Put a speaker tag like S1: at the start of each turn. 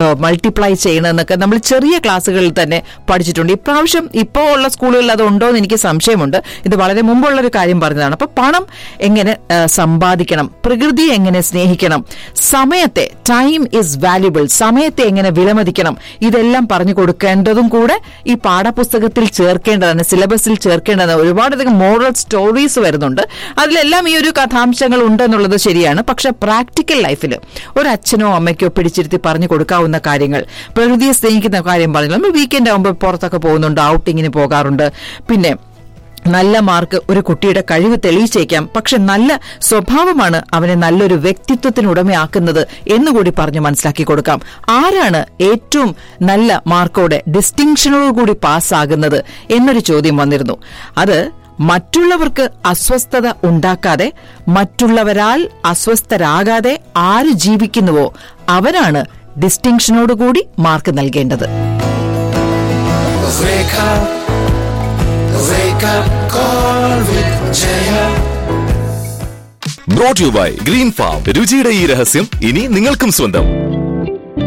S1: Multiply ചെയ്യണമെന്നൊക്കെ നമ്മൾ ചെറിയ ക്ലാസ്സുകളിൽ തന്നെ പഠിച്ചിട്ടുണ്ട് ഇപ്രാവശ്യം ഇപ്പോൾ ഉള്ള സ്കൂളുകളിൽ അത് ഉണ്ടോ എന്ന് എനിക്ക് സംശയമുണ്ട് ഇത് വളരെ മുമ്പുള്ള ഒരു കാര്യം പറഞ്ഞതാണ് അപ്പൊ പണം എങ്ങനെ ആ, സമ്പാദിക്കണം പ്രകൃതിയെ എങ്ങനെ സ്നേഹിക്കണം സമയത്തെ ടൈം ഇസ് വാല്യുബിൾ സമയത്തെ എങ്ങനെ വിലമതിക്കണം ഇതെല്ലാം പറഞ്ഞു കൊടുക്കേണ്ടതും കൂടെ ഈ പാഠപുസ്തകത്തിൽ ചേർക്കേണ്ടതാണ് സിലബസിൽ ചേർക്കേണ്ടതാണ് ഒരുപാടധികം മോറൽ സ്റ്റോറീസ് വരുന്നുണ്ട് അതിലെല്ലാം ഈ ഒരു കഥാംശങ്ങൾ ഉണ്ടെന്നുള്ളത് ശരിയാണ് പക്ഷെ പ്രാക്ടിക്കൽ ലൈഫിൽ ഒരു അച്ഛനോ അമ്മയ്ക്കോ പിടിച്ചിരുത്തി പറഞ്ഞു കൊടുക്കാവുന്ന കാര്യങ്ങൾ പ്രകൃതിയെ സ്നേഹിക്കുന്ന കാര്യം പറഞ്ഞു നമ്മൾ വീക്കെൻഡ് ആകുമ്പോൾ പുറത്തൊക്കെ പോകുന്നുണ്ട് ഔട്ടിങ്ങിന് പോകാറുണ്ട് പിന്നെ നല്ല മാർക്ക് ഒരു കുട്ടിയുടെ കഴിവ് തെളിയിച്ചേക്കാം പക്ഷെ നല്ല സ്വഭാവമാണ് അവനെ നല്ലൊരു വ്യക്തിത്വത്തിന് ഉടമയാക്കുന്നത് എന്നുകൂടി പറഞ്ഞു മനസ്സിലാക്കി കൊടുക്കാം ആരാണ് ഏറ്റവും നല്ല മാർക്കോടെ ഡിസ്റ്റിങ്ഷനോടുകൂടി പാസ്സാകുന്നത് എന്നൊരു ചോദ്യം വന്നിരുന്നു അത് മറ്റുള്ളവർക്ക് അസ്വസ്ഥത ഉണ്ടാക്കാതെ മറ്റുള്ളവരാൽ അസ്വസ്ഥരാകാതെ ആര് ജീവിക്കുന്നുവോ അവരാണ് ഡിസ്റ്റിങ്ഷനോടുകൂടി മാർക്ക് നൽകേണ്ടത്
S2: Wake up, wake up, call with Jaya.
S3: Brought you by green farm രുചിയുടെ ഈ രഹസ്യം ഇനി നിങ്ങൾക്കും സ്വന്തം